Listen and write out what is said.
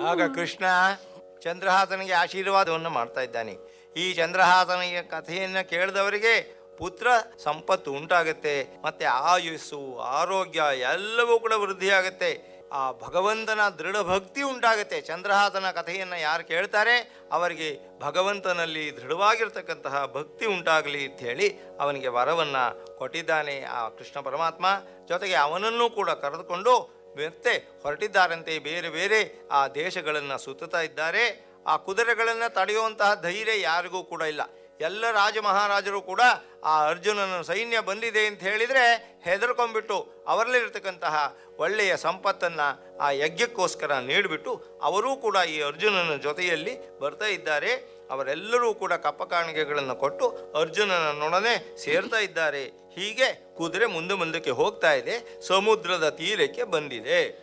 ಆಗ ಕೃಷ್ಣ ಚಂದ್ರಹಾಸನಿಗೆ ಆಶೀರ್ವಾದವನ್ನು ಮಾಡ್ತಾ ಇದ್ದಾನೆ ಈ ಚಂದ್ರಹಾಸನಿಗೆ ಕಥೆಯನ್ನು ಕೇಳಿದವರಿಗೆ ಪುತ್ರ ಸಂಪತ್ತು ಉಂಟಾಗುತ್ತೆ ಮತ್ತೆ ಆಯುಸ್ಸು ಆರೋಗ್ಯ ಎಲ್ಲವೂ ಕೂಡ ವೃದ್ಧಿಯಾಗುತ್ತೆ ಆ ಭಗವಂತನ ದೃಢ ಭಕ್ತಿ ಉಂಟಾಗುತ್ತೆ ಚಂದ್ರಹಾಸನ ಕಥೆಯನ್ನು ಯಾರು ಕೇಳ್ತಾರೆ ಅವರಿಗೆ ಭಗವಂತನಲ್ಲಿ ದೃಢವಾಗಿರ್ತಕ್ಕಂತಹ ಭಕ್ತಿ ಉಂಟಾಗಲಿ ಅಂತ ಹೇಳಿ ಅವನಿಗೆ ವರವನ್ನು ಕೊಟ್ಟಿದ್ದಾನೆ ಆ ಕೃಷ್ಣ ಪರಮಾತ್ಮ ಜೊತೆಗೆ ಅವನನ್ನು ಕೂಡ ಕರೆದುಕೊಂಡು ಮತ್ತೆ ಹೊರಟಿದ್ದಾರಂತೆ ಬೇರೆ ಬೇರೆ ಆ ದೇಶಗಳನ್ನು ಸುತ್ತುತ್ತಾ ಇದ್ದಾರೆ ಆ ಕುದುರೆಗಳನ್ನು ತಡೆಯುವಂತಹ ಧೈರ್ಯ ಯಾರಿಗೂ ಕೂಡ ಇಲ್ಲ ಎಲ್ಲ ರಾಜ ಮಹಾರಾಜರು ಕೂಡ ಆ ಅರ್ಜುನನ ಸೈನ್ಯ ಬಂದಿದೆ ಅಂತ ಹೇಳಿದರೆ ಹೆದರ್ಕೊಂಡ್ಬಿಟ್ಟು ಅವರಲ್ಲಿರ್ತಕ್ಕಂತಹ ಒಳ್ಳೆಯ ಸಂಪತ್ತನ್ನು ಆ ಯಜ್ಞಕ್ಕೋಸ್ಕರ ನೀಡಿಬಿಟ್ಟು ಅವರೂ ಕೂಡ ಈ ಅರ್ಜುನನ ಜೊತೆಯಲ್ಲಿ ಬರ್ತಾ ಇದ್ದಾರೆ ಅವರೆಲ್ಲರೂ ಕೂಡ ಕಪ್ಪ ಕಾಣಿಕೆಗಳನ್ನು ಕೊಟ್ಟು ಅರ್ಜುನನೊಡನೆ ಸೇರ್ತಾ ಇದ್ದಾರೆ ಹೀಗೆ ಕುದುರೆ ಮುಂದೆ ಮುಂದಕ್ಕೆ ಹೋಗ್ತಾ ಇದೆ ಸಮುದ್ರದ ತೀರಕ್ಕೆ ಬಂದಿದೆ